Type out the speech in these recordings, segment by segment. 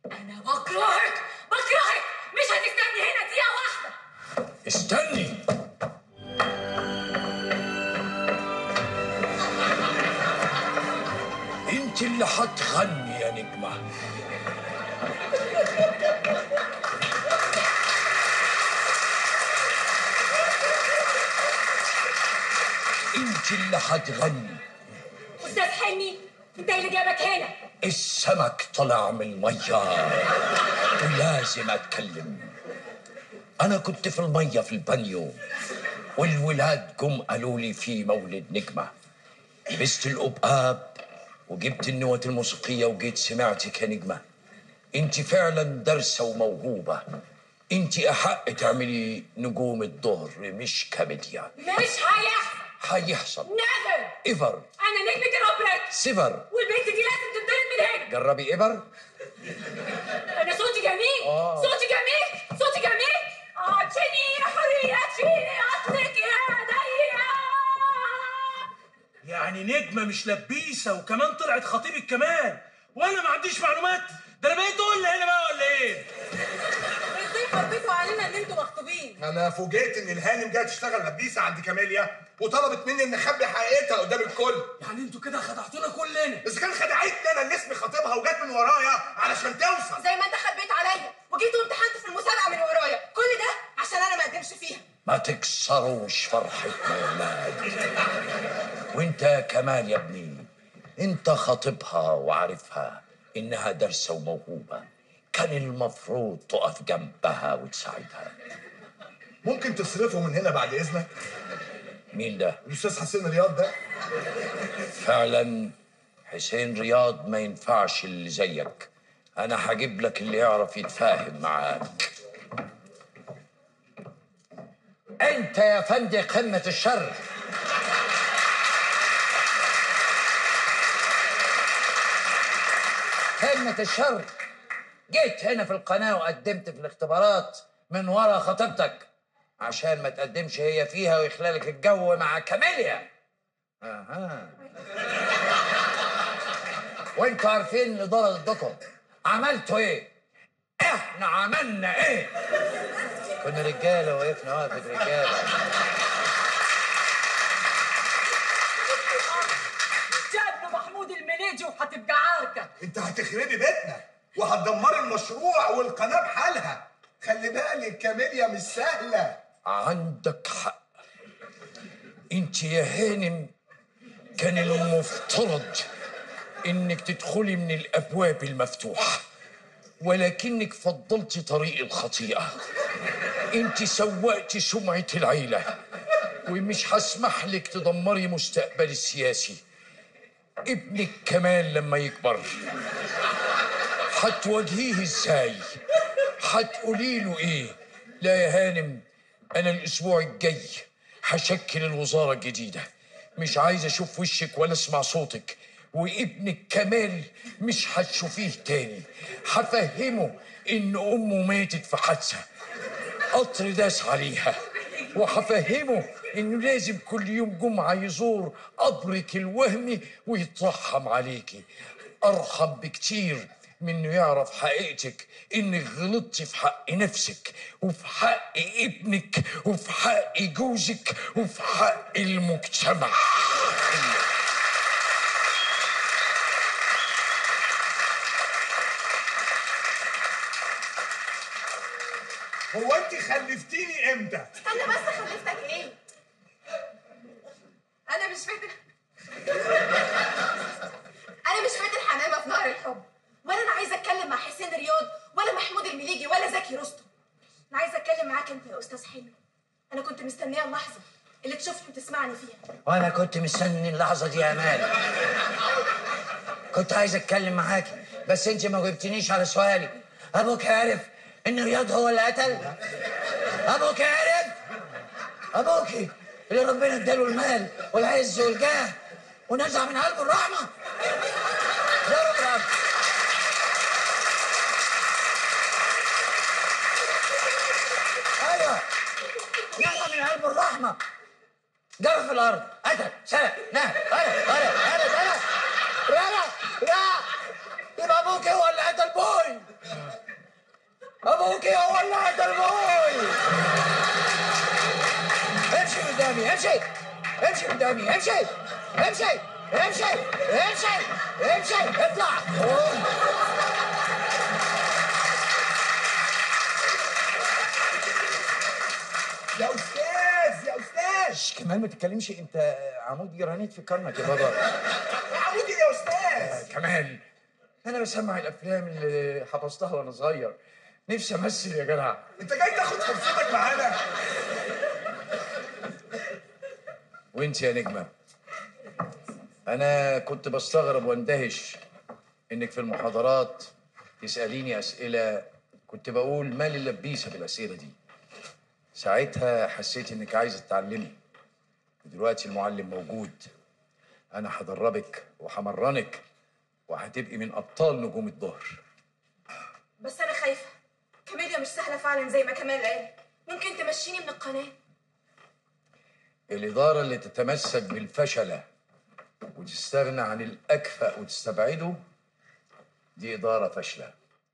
انا بكرهك بكرهك مش هتستني هنا دقيقه واحده استني انت اللي هتغني يا نجمة انت اللي هتغني استاذ حلمي انت اللي جابك هنا السمك طلع من المية ولازم اتكلم انا كنت في المية في البانيو والولاد جم قالوا لي في مولد نجمة لبست القبقاب وجبت النوت الموسيقية وجيت سمعتك يا نجمة انت فعلا دارسة وموهوبة انت احق تعملي نجوم الظهر مش كوميديا مش هيحصل هيحصل نيفر ايفر انا نجمة الاوبريت سيفر والبنت دي لازم تتضرب من هنا جربي ايفر انا صوتي جميل آه. صوتي جميل صوتي جميل اعطيني حريتي اطلق يدي يعني نجمه مش لبيسه وكمان طلعت خطيبك كمان وانا ما عنديش معلومات ده انا بقيت اقول هنا بقى ولا ايه ازاي حبيتوا علينا ان انتوا مخطوبين انا فوجئت ان الهانم جايه تشتغل لبيسه عند كاميليا وطلبت مني ان اخبي حقيقتها قدام الكل يعني انتوا كده خدعتونا كلنا بس كان خدعتني انا اللي اسمي خطيبها وجت من ورايا علشان توصل زي ما انت خبيت عليا وجيت وامتحنت في المسابقه من ورايا كل ده عشان انا ما اقدمش فيها ما تكسروش فرحتنا يا ولاد وانت كمان يا ابني انت خاطبها وعارفها انها دارسه وموهوبه كان المفروض تقف جنبها وتساعدها ممكن تصرفه من هنا بعد اذنك مين ده الاستاذ حسين رياض ده فعلا حسين رياض ما ينفعش اللي زيك انا هجيب لك اللي يعرف يتفاهم معاك انت يا فندي قمه الشر قمه الشر جيت هنا في القناه وقدمت في الاختبارات من ورا خطيبتك عشان ما تقدمش هي فيها ويخلالك الجو مع كاميليا اها وانتوا عارفين اللي ضل ضدكم عملتوا ايه؟ احنا عملنا ايه؟ كنا رجاله وقفنا وقفه رجاله جاب له محمود المليجي وهتبقى عاركه انت هتخربي بيتنا وهتدمري المشروع والقناه بحالها خلي بالك كاميليا مش سهله عندك حق انت يا هانم كان المفترض انك تدخلي من الابواب المفتوحه ولكنك فضلتي طريق الخطيئه انت سوقتي سمعه العيله ومش هسمح لك تدمري مستقبل السياسي ابنك كمان لما يكبر هتواجهيه ازاي هتقولي له ايه لا يا هانم انا الاسبوع الجاي هشكل الوزاره الجديده مش عايز اشوف وشك ولا اسمع صوتك وابنك كمال مش هتشوفيه تاني هفهمه ان امه ماتت في حادثه قطر داس عليها وهفهمه انه لازم كل يوم جمعه يزور قبرك الوهمي ويترحم عليكي ارحم بكتير من انه يعرف حقيقتك انك غلطتي في حق نفسك وفي حق ابنك وفي حق جوزك وفي حق المجتمع هو انت خلفتيني امتى استنى بس خلفتك ايه انا مش فاكر انا مش فاكر حمامه في نهر الحب ولا انا عايزه اتكلم مع حسين رياض ولا محمود المليجي ولا زكي رستم انا عايزه اتكلم معاك انت يا استاذ حلمي انا كنت مستنيه اللحظه اللي تشوفني وتسمعني فيها وانا كنت مستني اللحظه دي يا امال كنت عايز اتكلم معاكي بس انت ما جبتنيش على سؤالي ابوك عارف ان رياض هو اللي قتل ابوك عارف ابوكي اللي ربنا اداله المال والعز والجاه ونزع من قلبه الرحمه ده رب ايوه نزع من قلبه الرحمه جرى في الارض قتل سرق نهب قتل قتل قتل قتل رمى لا يبقى ابوك هو اللي قتل بوي ابوك هو اللي هدى الموي امشي قدامي امشي امشي قدامي امشي امشي امشي امشي امشي اطلع قوم. يا استاذ يا استاذ كمان ما تتكلمش انت عمود جرانيت في كرنك يا بابا عمودي يا استاذ كمان انا بسمع الافلام اللي حفظتها وانا صغير نفسي امثل يا جدع انت جاي تاخد فرصتك معانا وانت يا نجمه انا كنت بستغرب واندهش انك في المحاضرات تساليني اسئله كنت بقول مالي اللبيسه بالاسئله دي ساعتها حسيت انك عايزه تتعلمي ودلوقتي المعلم موجود انا هدربك وهمرنك وهتبقي من ابطال نجوم الظهر بس انا خايفه كاميليا مش سهله فعلا زي ما كمال قال ممكن تمشيني من القناه الإدارة اللي تتمسك بالفشلة وتستغنى عن الأكفأ وتستبعده دي إدارة فاشلة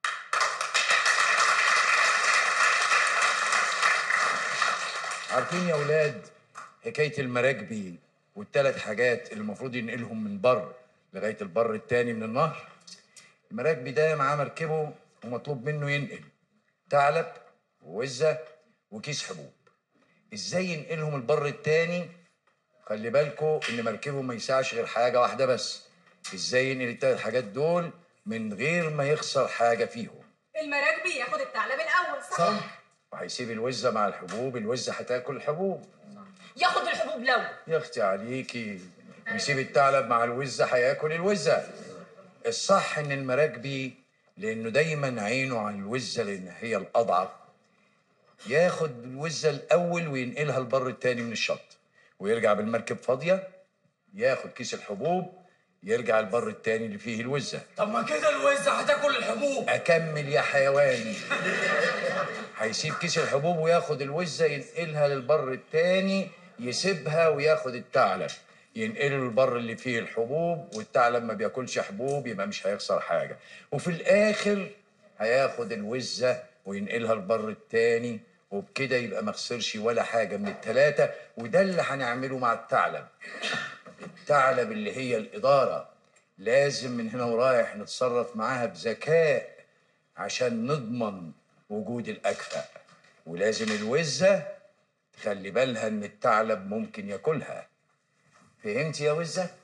عارفين يا أولاد حكاية المراكبي والثلاث حاجات اللي المفروض ينقلهم من بر لغاية البر التاني من النهر المراكبي ده معاه مركبه ومطلوب منه ينقل ثعلب ووزة وكيس حبوب ازاي ينقلهم البر التاني خلي بالكوا ان مركبه ما يسعش غير حاجه واحده بس ازاي ينقل التلات حاجات دول من غير ما يخسر حاجه فيهم المراكبي ياخد الثعلب الاول صح وهيسيب الوزه مع الحبوب الوزه هتاكل الحبوب ياخد الحبوب لو يا اختي عليكي ويسيب الثعلب مع الوزه هياكل الوزه الصح ان المراكبي لانه دايما عينه على الوزه لان هي الاضعف ياخد الوزه الاول وينقلها البر التاني من الشط ويرجع بالمركب فاضيه ياخد كيس الحبوب يرجع البر التاني اللي فيه الوزه طب ما كده الوزة هتاكل الحبوب اكمل يا حيواني هيسيب كيس الحبوب وياخد الوزه ينقلها للبر التاني يسيبها وياخد الثعلب ينقله للبر اللي فيه الحبوب والثعلب ما بياكلش حبوب يبقى مش هيخسر حاجه وفي الاخر هياخد الوزه وينقلها البر التاني وبكده يبقى ما خسرش ولا حاجه من الثلاثه وده اللي هنعمله مع الثعلب الثعلب اللي هي الإدارة لازم من هنا ورايح نتصرف معاها بذكاء عشان نضمن وجود الأكفأ ولازم الوزة تخلي بالها إن الثعلب ممكن ياكلها فهمت يا وزة؟